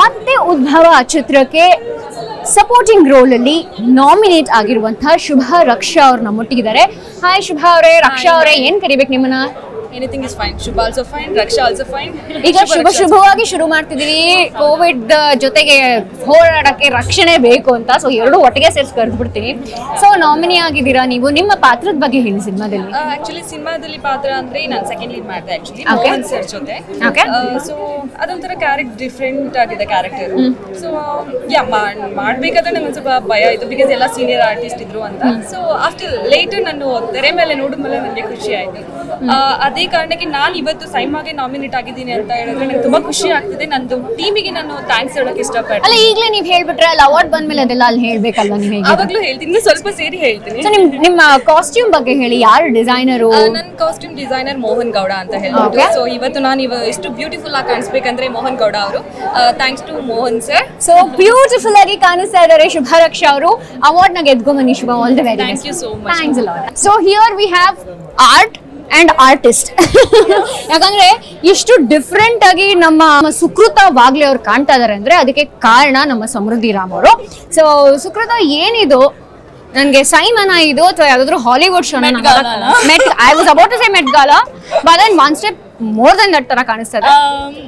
ಮತ್ತೆ ಉದ್ಭವ ಚಿತ್ರಕ್ಕೆ ಸಪೋರ್ಟಿಂಗ್ ರೋಲ್ ಅಲ್ಲಿ ನಾಮಿನೇಟ್ ಆಗಿರುವಂತಹ ಶುಭ ರಕ್ಷಾ ಅವ್ರು ನಮ್ಮೊಟ್ಟಿಗಿದ್ದಾರೆ ಹಾಯ್ ಶುಭ ಅವರೇ ರಕ್ಷಾ ಅವರೇ ಏನ್ ಕರಿಬೇಕು ನಿಮ್ಮನ್ನ anything is fine Shubha also fine Raksha also fine ಈಗ ಶುಭ ಶುಭವಾಗಿ ಶುರು ಮಾಡ್ತಿದೀವಿ ಕೋವಿಡ್ ಜೊತೆಗೆ ಹೋರಾಡಕ್ಕೆ ರಕ್ಷಣೆ ಬೇಕು ಅಂತ ಸೊ ಎರಡು ಒಟ್ಟಿಗೆ ಸೇರಿಸಿ ಕರೆದು ಬಿಡ್ತೀನಿ ಸೊ ನಾಮಿನಿ ಆಗಿದ್ದೀರಾ ನೀವು ನಿಮ್ಮ ಪಾತ್ರದ ಬಗ್ಗೆ ಹೇಳಿ ಸಿನಿಮಾದಲ್ಲಿ ಆಕ್ಚುಲಿ ಸಿನಿಮಾದಲ್ಲಿ ಪಾತ್ರ ಅಂದ್ರೆ ನಾನು ಸೆಕೆಂಡ್ ಲೀಡ್ ಮಾಡಿದೆ ಆಕ್ಚುಲಿ Okay. ಮೋಹನ್ ಸರ್ ಜೊತೆ Okay. ಸೊ ಅದೊಂಥರ ಕ್ಯಾರೆಕ್ಟ್ ಡಿಫ್ರೆಂಟ್ ಆಗಿದೆ ಕ್ಯಾರೆಕ್ಟರ್ ಸೊ ಯಾ ಮಾಡ್ಬೇಕಾದ್ರೆ ನಂಗೆ ಒಂದ್ ಸ್ವಲ್ಪ ಭಯ ಆಯ್ತು ಬಿಕಾಸ್ ಎಲ್ಲ ಸೀನಿಯರ್ ಆರ್ಟಿಸ್ಟ್ ಇದ್ರು ಅಂತ ಸೊ ಆಫ್ಟರ್ ಲೇಟರ್ ನಾನು ತೆರೆ ಮೇಲೆ ನೋಡಿದ್ಮೇಲೆ ನನಗೆ ಖುಷಿ ಆಯ್ತು ಆ, ಅದೇ ಕಾರಣಕ್ಕೆ ನಾನು ಇವತ್ತು ಸೈಮಾಗೆ ನಾಮಿನೇಟ್ ಆಗಿದ್ದೀನಿ ಅಂತ ಹೇಳಿದ್ರೆ ನಂಗೆ ತುಂಬಾ ಖುಷಿ ಆಗ್ತಿದೆ ನಂದು ಟೀಮಿಗೆ ನಾನು ಥ್ಯಾಂಕ್ಸ್ ಹೇಳಕ್ ಇಷ್ಟಪಡ್ತೀನಿ ಅಲ್ಲ ಈಗಲೇ ನೀವು ಹೇಳ್ಬಿಟ್ರೆ ಅಲ್ಲಿ ಅವಾರ್ಡ್ ಬಂದ್ಮೇಲೆ ಅದೆಲ್ಲ ಅಲ್ಲಿ ಹೇಳ್ಬೇಕಲ್ಲ ನೀವು ಹೇಗೆ ಆವಾಗ್ಲೂ ಹೇಳ್ತೀನಿ ಇನ್ನು ಸ್ವಲ್ಪ ಸೇರಿ ಹೇಳ್ತೀನಿ ಸೊ ನಿಮ್ ನಿಮ್ಮ ಕಾಸ್ಟ್ಯೂಮ್ ಬಗ್ಗೆ ಹೇಳಿ ಯಾರು ಡಿಸೈನರು ನನ್ನ ಕಾಸ್ಟ್ಯೂಮ್ ಡಿಸೈನರ್ ಮೋಹನ್ ಗೌಡ ಅಂತ ಹೇಳ್ಬೋದು Okay. ಸೊ ಇವತ್ತು ನಾನು ಇವ ಎಷ್ಟು ಬ್ಯೂಟಿಫುಲ್ ಆಗಿ ಕಾಣಿಸ್ಬೇಕಂದ್ರೆ ಮೋಹನ್ ಗೌಡ ಅವರು thanks to Mohan sir so beautiful ಆಗಿ ಕಾಣಿಸ್ತಾ ಇದ್ದಾರೆ ಶುಭ ರಕ್ಷಾ ಅವರು ಅವಾರ್ಡ್ ನ ಗೆದ್ಕೊಂಬನ್ನಿ Shubha all the very Thank you so much. Thanks so here we have art and artist ಯಾಕಂದ್ರೆ ಇಷ್ಟು ಡಿಫ್ರೆಂಟ್ ಆಗಿ ನಮ್ಮ ಸುಕೃತ ವಾಗ್ಲೆ ಅವ್ರು ಕಾಣ್ತಾ ಇದಾರೆ ಅಂದ್ರೆ ಅದಕ್ಕೆ ಕಾರಣ ನಮ್ಮ ಸಮೃದ್ಧಿ ರಾಮ್ ಅವರು ಸೊ ಸುಕೃತ ಏನಿದು ನನ್ಗೆ ಸೈಮನ ಇದು ಅಥವಾ ಯಾವ್ದಾದ್ರು Hollywood show met I was about to say met gala but then one step more than that ತರ ಕಾಣಿಸ್ತಾ ಇದೆ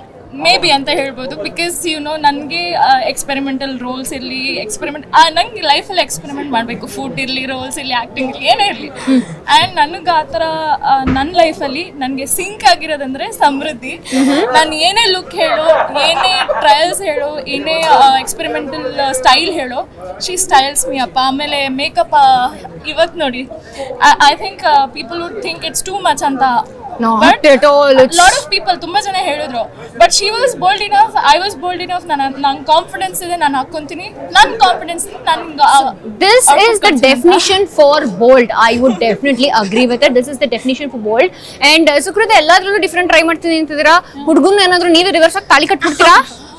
ಮೇ ಬಿ ಅಂತ ಹೇಳ್ಬೋದು ಬಿಕಾಸ್ ಯು ನೋ ನನಗೆ ಎಕ್ಸ್ಪೆರಿಮೆಂಟಲ್ ರೋಲ್ಸ್ ಇರಲಿ ಎಕ್ಸ್ಪೆರಿಮೆಂಟ್ ನನಗೆ ಲೈಫಲ್ಲಿ ಎಕ್ಸ್ಪೆರಿಮೆಂಟ್ ಮಾಡಬೇಕು ಫುಡ್ ಇರಲಿ ರೋಲ್ಸ್ ಇರಲಿ ಆ್ಯಕ್ಟಿಂಗ್ ಇರಲಿ ಏನೇ ಇರಲಿ ಆ್ಯಂಡ್ ನನಗೆ ಆ ಥರ ನನ್ನ ಲೈಫಲ್ಲಿ ನನಗೆ ಸಿಂಕ್ ಆಗಿರೋದಂದ್ರೆ ಸಮೃದ್ಧಿ ನಾನು ಏನೇ ಲುಕ್ ಹೇಳು ಏನೇ ಟ್ರಯಲ್ಸ್ ಹೇಳು ಏನೇ ಎಕ್ಸ್ಪೆರಿಮೆಂಟಲ್ ಸ್ಟೈಲ್ ಹೇಳು ಶಿ ಸ್ಟೈಲ್ಸ್ ಮೀ ಅಪ್ಪ ಆಮೇಲೆ ಮೇಕಪ್ ಇವತ್ತು ನೋಡಿ I think people would think it's too much ಅಂತ Not at all. It's- lot of people ತುಂಬಾ ಜನ ಹೇಳಿದ್ರು but she was bold enough I was bold enough ನಾನು ನಂಗೆ ಕಾನ್ಫಿಡೆನ್ಸ್ ಇದೆ ನಾನು ಹಾಕೊಂತೀನಿ ನನ್ನ ಕಾನ್ಫಿಡೆನ್ಸ್ ನನ್ಗೆ this is the definition for bold i would definitely agree with it this is the definition for bold and uh, Sukrutha ಎಲ್ಲಾದ್ರಲ್ಲೂ different try ಮಾಡ್ತೀನಿ ಅಂತಿದ್ದೀರಾ ಹುಡುಗನ್ ಏನಾದ್ರು ನೀವೇ ರಿವರ್ಸ್ ಆಗಿ ತಾಳಿ ಕಟ್ಬಿಡ್ತೀರಾ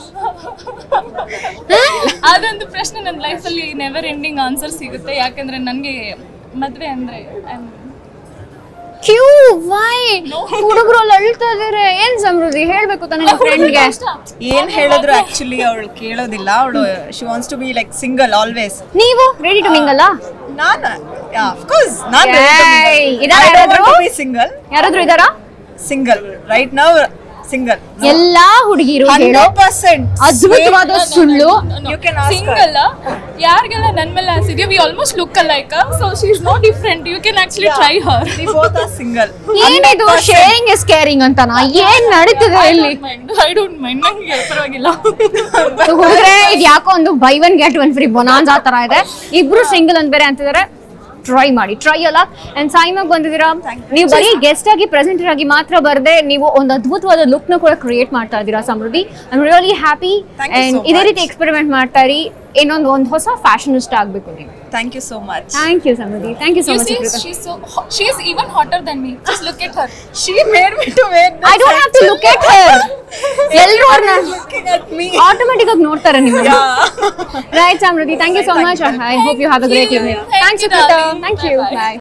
ಅದೊಂದು ಪ್ರಶ್ನೆ ನನ್ನ ಲೈಫಲ್ಲಿ ನೆವರ್ ಎಂಡಿಂಗ್ ಆನ್ಸರ್ ಸಿಗುತ್ತೆ ಯಾಕಂದ್ರೆ ನನಗೆ ಮದುವೆ ಅಂದ್ರೆ I'm- ಕ್ಯೂ ವೈ ಹುಡುಗರು ಅಲ್ಲಿ ಅಳ್ತಾ ಇದಾರೆ ಏನ್ ಸಮೃದ್ಧಿ ಹೇಳ್ಬೇಕು ತಾನೆ ಫ್ರೆಂಡ್ಗೆ ಏನ್ ಹೇಳಿದ್ರು ಆಕ್ಚುಲಿ ಅವಳು ಕೇಳೋದಿಲ್ಲ ಅವಳು she wants to be like single always ನೀವು ರೆಡಿ ಟು ಮಿಂಗಲ್ಲ ನಾನ್ ಆಫ್ ಕೋರ್ಸ್ ನಾನ್ Yay! ಇದಾರಾ ಯಾರಾದ್ರೂ? ಸಿಂಗಲ್ ಯಾರಾದ್ರೂ ಇದಾರಾ ಸಿಂಗಲ್ ರೈಟ್ ನೌ ಸಿಂಗಲ್ ಎಲ್ಲಾ ಹುಡುಗಿರು ಹೇಳೋ ಹಂಡ್ರೆಡ್ ಪರ್ಸೆಂಟ್ ಅದ್ಭುತವಾದ ಸುಳ್ಳು You can ask her. Single ಯಾರಿಗೆಲ್ಲ ನನ್ನ ಮೇಲೆ ಆಸಿದ್ಯೋ we almost look like so she is no different you can actually try her we both are single ಏನಿದು ಶೇರಿಂಗ್ ಇಸ್ ಕೇರಿಂಗ್ ಅಂತನಾ ಏನ್ ನಡೀತಿದೆ ಇಲ್ಲಿ ಐ ಡೋಂಟ್ ಮೈಂಡ್ ನಂಗೆ ಪರವಾಗಿಲ್ಲ ಹುಡುಗ್ರೆ ಇದು ಯಾಕೋ ಒಂದು buy one get one free bonanza ಆ ತರ ಇದೆ ಇಬ್ರು ಸಿಂಗಲ್ ಅಂತ ಬೇರೆ ಅಂತಿದ್ದಾರೆ ಟ್ರೈ ಮಾಡಿ ಟ್ರೈ ಅಲ್ಲ ಅಂಡ್ ಸಾಯಿಮಾಗ್ ಬಂದಿದ್ದೀರಾ ನೀವು ಬರೀ ಗೆಸ್ಟ್ ಆಗಿ ಪ್ರೆಸೆಂಟರ್ ಆಗಿ ಮಾತ್ರ ಬರದೆ ನೀವು ಒಂದು ಅದ್ಭುತವಾದ ಲುಕ್ ನ ಕೂಡ ಕ್ರಿಯೇಟ್ ಮಾಡ್ತಾ ಇದ್ದೀರಾ Samruddhi I am really happy Thank you and so ಇದೇ much. ರೀತಿ ಎಕ್ಸ್ಪೆರಿಮೆಂಟ್ ಮಾಡ್ತಾ ಇರಿ ಇನ್ನೊಂದು ಒಂದು ಹೊಸ ಫ್ಯಾಷನಿಸ್ಟ್ ಆಗ್ಬೇಕು ನೀವು thank you so much thank you Samruddhi thank you so You much see, she's so ho- she's even hotter than me. Just look at her. She made me to wear I don't have to look at her ಎಲ್ಲರೂ ಅವ್ರನ್ನ looking at me automatic ಆಗಿ ನೋಡ್ತಾರೆ ನಿಮ್ಮನ್ನ right Samruddhi thank you so much I hope you have a great evening Thank thanks you, Sukrutha darling. Thank you Bye-bye. Bye